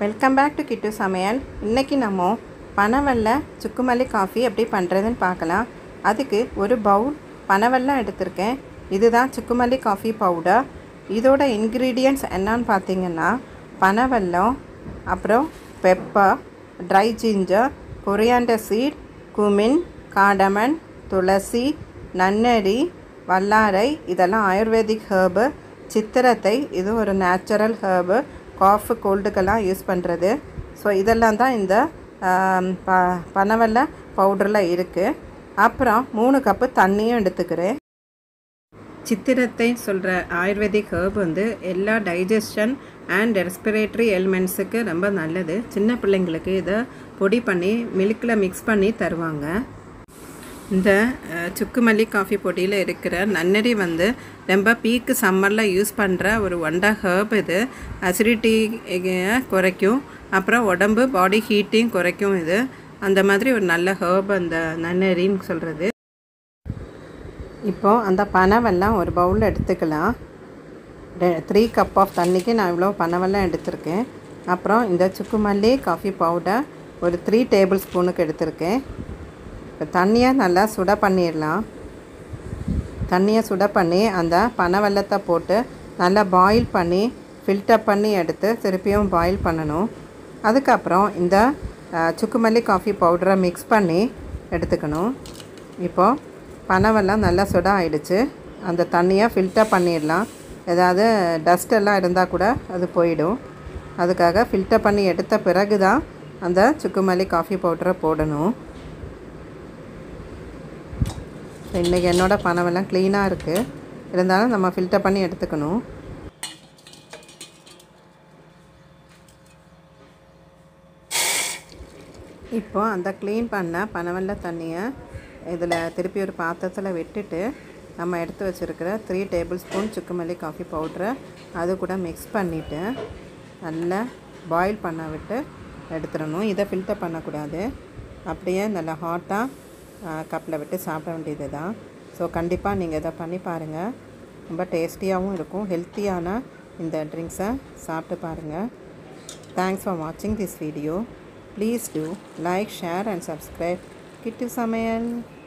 welcome back to கிட்டு சமையல் இன்றைக்கி நம்ம பனவெல்ல சுக்குமல்லி காஃபி எப்படி பண்ணுறதுன்னு பார்க்கலாம் அதுக்கு ஒரு பவுல் பனவெல்லம் எடுத்திருக்கேன் இதுதான் சுக்குமல்லி காஃபி பவுடர் இதோட இன்க்ரீடியன்ட்ஸ் என்னன்னு பார்த்தீங்கன்னா பனவெல்லம் அப்புறம் pepper dry ginger coriander seed cumin cardamom துளசி நன்னரி வல்லாரை இதெல்லாம் ஆயுர்வேதிக் ஹேர்பு சித்திரத்தை இது ஒரு நேச்சுரல் ஹேர்பு காஃபு கோல்டுக்கெல்லாம் யூஸ் பண்ணுறது ஸோ இதெல்லாம் தான் இந்த ஆம், ப பனவெல்ல பவுடரில் இருக்குது அப்புறம் மூணு கப்பு தண்ணியும் எடுத்துக்கிறேன் சித்திரத்தை சொல்கிற ஆயுர்வேதிக் ஹேர்ப் வந்து எல்லா டைஜஷன் அண்ட் ரெஸ்பிரேட்டரி எலிமெண்ட்ஸுக்கு ரொம்ப நல்லது சின்ன பிள்ளைங்களுக்கு இதை பொடி பண்ணி மில்கில் மிக்ஸ் பண்ணி தருவாங்க இந்த அஹ், சுக்குமல்லி காஃபி பொடியில் இருக்கிற நன்னரி வந்து ரொம்ப பீக்கு சம்மரில் யூஸ் பண்ணுற ஒரு ஒண்டா ஹேர்ப் இது அசிடிட்டி குறைக்கும் அப்புறம் உடம்பு பாடி ஹீட்டையும் குறைக்கும் இது அந்த மாதிரி ஒரு நல்ல ஹேர்ப் அந்த நன்னரின்னு சொல்கிறது இப்போது அந்த பனவெல்லாம் ஒரு பவுலில் எடுத்துக்கலாம் த்ரீ கப் ஆஃப் தண்ணிக்கு நான் இவ்வளோ பனவெல்லாம் எடுத்திருக்கேன் அப்புறம் இந்த சுக்குமல்லி காஃபி பவுடர் ஒரு த்ரீ டேபிள் ஸ்பூனுக்கு எடுத்திருக்கேன் இப்போ தண்ணியை நல்லா சுட பண்ணிடலாம் தண்ணியை சுட பண்ணி அந்த பனவெல்லத்தை போட்டு நல்லா பாயில் பண்ணி ஃபில்டர் பண்ணி எடுத்து திருப்பியும் பாயில் பண்ணணும் அதுக்கப்புறம் இந்த அஹ், சுக்குமல்லி காஃபி பவுடரை மிக்ஸ் பண்ணி எடுத்துக்கணும் இப்போது பனவெல்லாம் நல்லா சுட ஆயிடுச்சு அந்த தண்ணியை ஃபில்டர் பண்ணிடலாம் ஏதாவது டஸ்ட் எல்லாம் இருந்தால் கூட அது போயிடும் அதுக்காக ஃபில்டர் பண்ணி எடுத்த பிறகு தான் அந்த சுக்குமல்லி காஃபி பவுடரை போடணும் இன்றைக்கி என்னோட பணமெல்லாம் க்ளீனாக இருக்குது இருந்தாலும் நம்ம ஃபில்டர் பண்ணி எடுத்துக்கணும் இப்போ அந்த க்ளீன் பண்ண பனவெல்ல தண்ணியை இதில் திருப்பி ஒரு பாத்திரத்தில் விட்டுட்டு நம்ம எடுத்து வச்சுருக்கிற த்ரீ டேபிள் ஸ்பூன் சுக்குமல்லி காஃபி பவுட்ரை அது கூட மிக்ஸ் பண்ணிவிட்டு நல்லா பாயில் பண்ண விட்டு எடுத்துடணும் இதை ஃபில்டர் பண்ணக்கூடாது அப்படியே நல்லா ஹாட்டாக கப்பில் விட்டு சாப்பிட வேண்டியது தான் ஸோ கண்டிப்பாக நீங்கள் இதை பண்ணி பாருங்கள் ரொம்ப டேஸ்டியாகவும் இருக்கும் ஹெல்த்தியான இந்த ட்ரிங்க்ஸை சாப்பிட்டு பாருங்கள் தேங்க்ஸ் ஃபார் வாட்சிங் this video please do like share and subscribe Kittu சமையல்